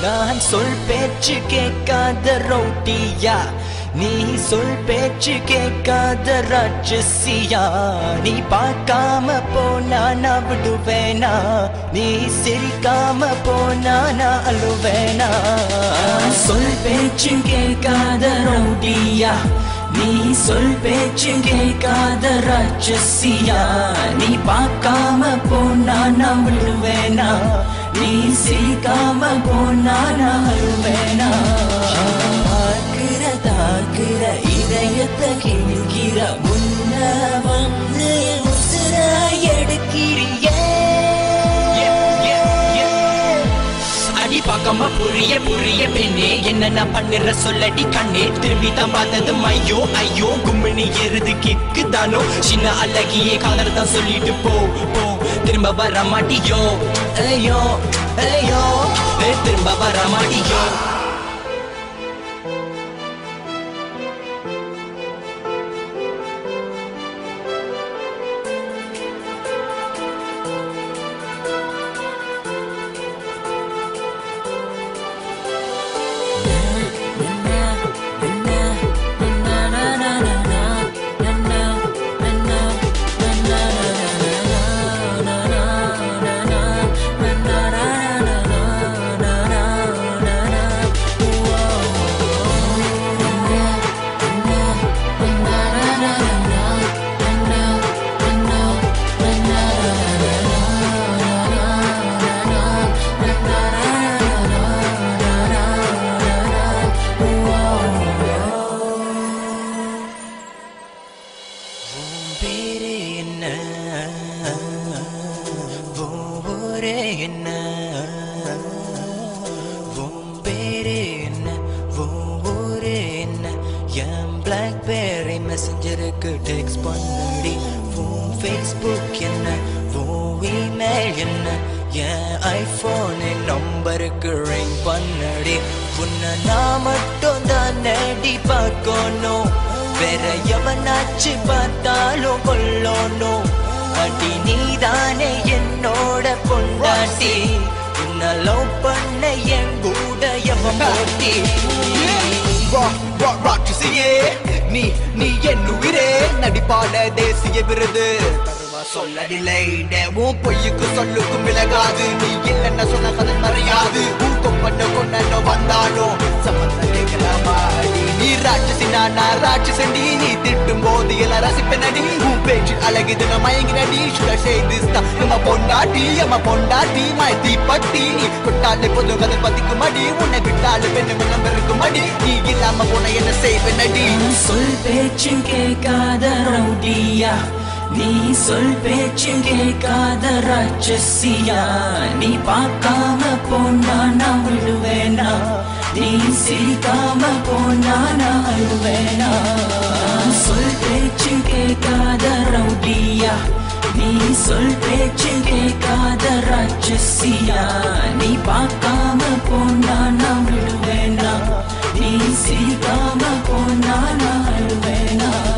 நான் சொல் பேச்சு கேட்காத ரோட்டியா நீ சொல் பேச்சு கேட்காத ராட்சசியா நீ பார்க்காம போனா நான் விடுவேனா நீ சிரிக்காம போனா நான் அழுவேனா சொல் பேச்சு கேட்காத ரவுடியா நீ சொல் பேச்சு கேட்காத ராட்சசியா நீ பார்க்காம போனா நான் விடுவேனா நீ சிரிக்காம போனா நான் அழுவேனா தாக்குற தாக்குற இதயத்தை கிழிக்கிற முன்ன வந்து உசுர எடுக்கிறியே அடி பார்க்காம புரிய புரிய பெண்ணே என்ன நான் பண்ணுற சொல்லடி கண்ணே திரும்பி தான் பார்த்தது ஐயோ ஐயோ கும்மினி எருது கிக்கு தானோ சின்ன அழகியே காதல் தான் சொல்லிட்டு போ போ திரும்ப வர மாட்டியோ ஐயோ ஐயோ ஏ, திரும்ப வர மாட்டியோ உன் பேரு என்ன உன் ஊரு என்ன உன் பேரு என்ன உன் ஊரு என்ன என் பிளாக்பெர்ரி மெசஞ்சருக்கு டெக்ஸ்ட் பண்ணடி உன் ஃபேஸ்புக் என்ன உன் இமெயில் என்ன என் ஐஃபோனின் நம்பருக்கு ரிங் பண்ணடி உன்னை நான் மட்டும் தான் நடி பார்க்கணும் வேற எவனாச்சு பார்த்தாலும் கொல்லணும் அடி நீதானே என்னோட பொண்டாட்டி உன்னை லவ் பண்ண என் கூட எவன் போட்டி ராட்சசியே நீ நீ என் உயிரே நடிப்பான தேசிய விருது தருவா சொல்லடில்லை உன் பொய்யுக்கு சொல்லுக்கும் விலகாது நீ இல்லைன்னு சொன்ன கதை மறையாது உன் கொம்பண்ண கொண்ட வந்தாலும் சம்பந்தம் கேட்கலாமாடி நீ ராட்சசி நானா ராட்சசண்டி நீ திட்டும் போது எல்லாம் ரசிப்பனடி உன் பேச்சு அழகுது நான் மயங்கினடி சுட செய்து நம்ம பொண்டாட்டி அம்மா பொண்டாட்டி மாய்த்தி பட்டி நீ தொட்டாலே பொது கதை பதிக்கும் அடி உன்னை விட்டாலே பெண்ணு மனம் இருக்கும் அடி நீ இல்லாம போன என்ன செய்வனடி சொல் பேச்சு கேட்காத ரவுடியா நீ சொல் பேச்சு கேட்காத ராட்சசியா நீ பார்க்காம போனா நான் விடுவேனா நீ சிரிக்காம போனா நான் அழுவேனா சொல் பேச்சு கேட்காத ரவுடியா நீ சொல் பேச்சு கேட்காத ராட்சசியா நீ பார்க்காம போனா நான் விடுவேனா நீ சிரிக்காம போனா நான் அழுவேனா